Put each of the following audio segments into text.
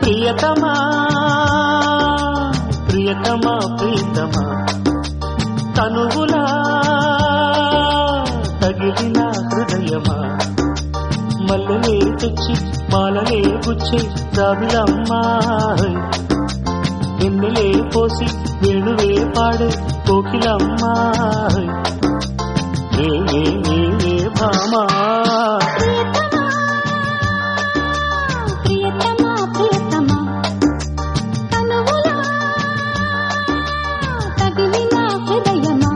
ప్రియతమా ప్రియతమా ప్రియతమా తనువులా తగిలిన హృదయమా మల్లెలే తెచ్చి మాలలే గుచ్చి రావిలమ్మా వెన్నెలే పోసి వేణువే పాడే కోకిలమ్మా రే రే రే రే భామా ప్రియతమా ప్రియతమా కనువులా తగిలిన హృదయమా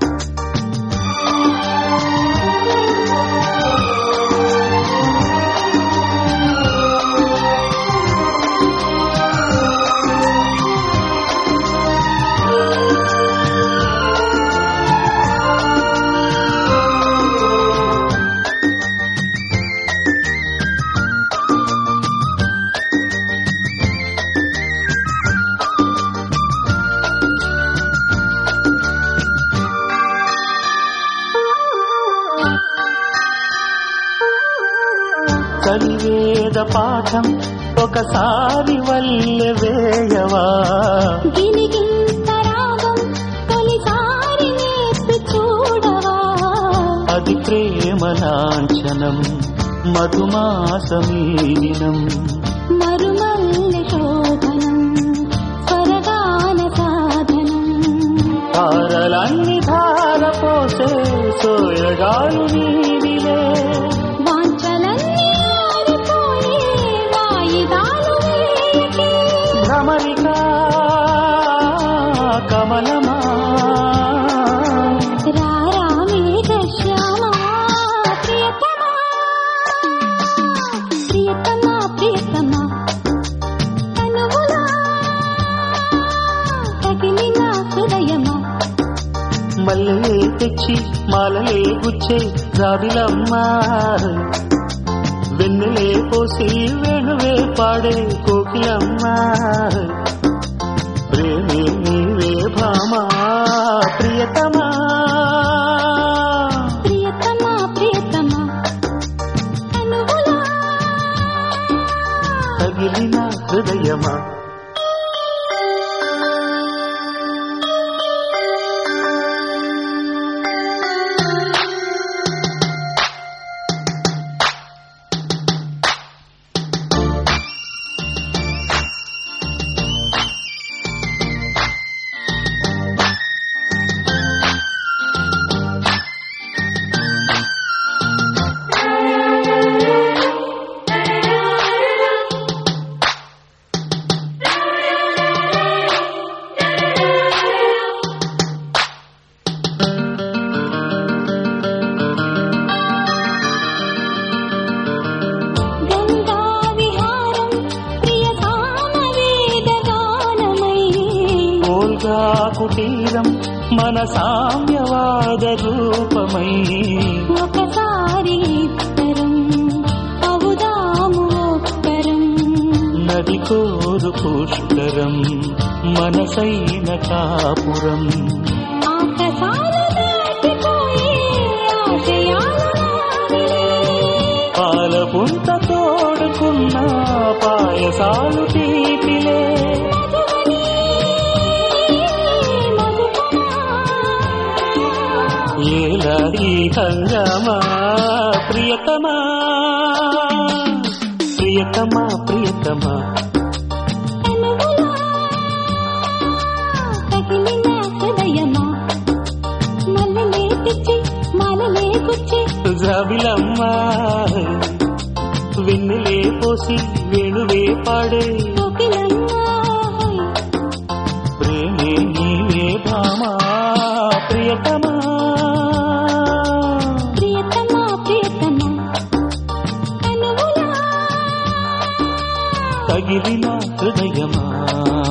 కలివేద పాఠం ఒకసారి వల్లె వేయవా గిలిగింత రాగం తొలిసారి నేర్పి చూడవా అది ప్రేమ లాంఛనం మధుమాసమీనం మరుమల్లె శోభనం స్వరగాన సాధనం తారలన్ని ధార పోసే సోయగాలు నీవిలే వాంఛలన్నీ ఆరిపోయే వాయిదాలు వేయకే భ్రమరిక కమలమా రారా మేఘశ్యామా ప్రియతమా ప్రియతమా ప్రియతమా కనువులా తగిలిన హృదయమా మల్లెలే తెచ్చి మాలలే గుచ్చే రావిలమ్మా వెన్నెలే పోసి వేణువే పాడే కోకిలమ్మా ప్రేమే నీవే భామా ప్రియతమా ప్రియతమా ప్రియతమా కనువులా తగిలిన హృదయమా గంగా విహారం ప్రియ సామవేద గానమై ఓల్గా కుటీరం మన సామ్యవాద రూపమై ఒకసారి ఇద్దరం అవుదాము ఒక్కరం నది కోరు పుష్కరం మనసైన కాపురం ఆకాశాలు దాటిపోయే ఆశయాలు నావిలే. పాల పుంత తోడుకున్న పాయసాలు తీపిలే మధువని మధుపమా. ఏలా ఈ హంగమా ప్రియతమా ప్రియతమా ప్రియతమా కనువులా తగిలిన హృదయమా మల్లెలే తెచ్చి మాలలే గుచ్చి జాబిలమ్మా వెన్నెలే పోసి వేణువే పాడే కోకిలమ్మా ప్రేమే నీవే భామా ప్రియతమా ప్రియతమా ప్రియతమా కనువులా తగిలిన హృదయమా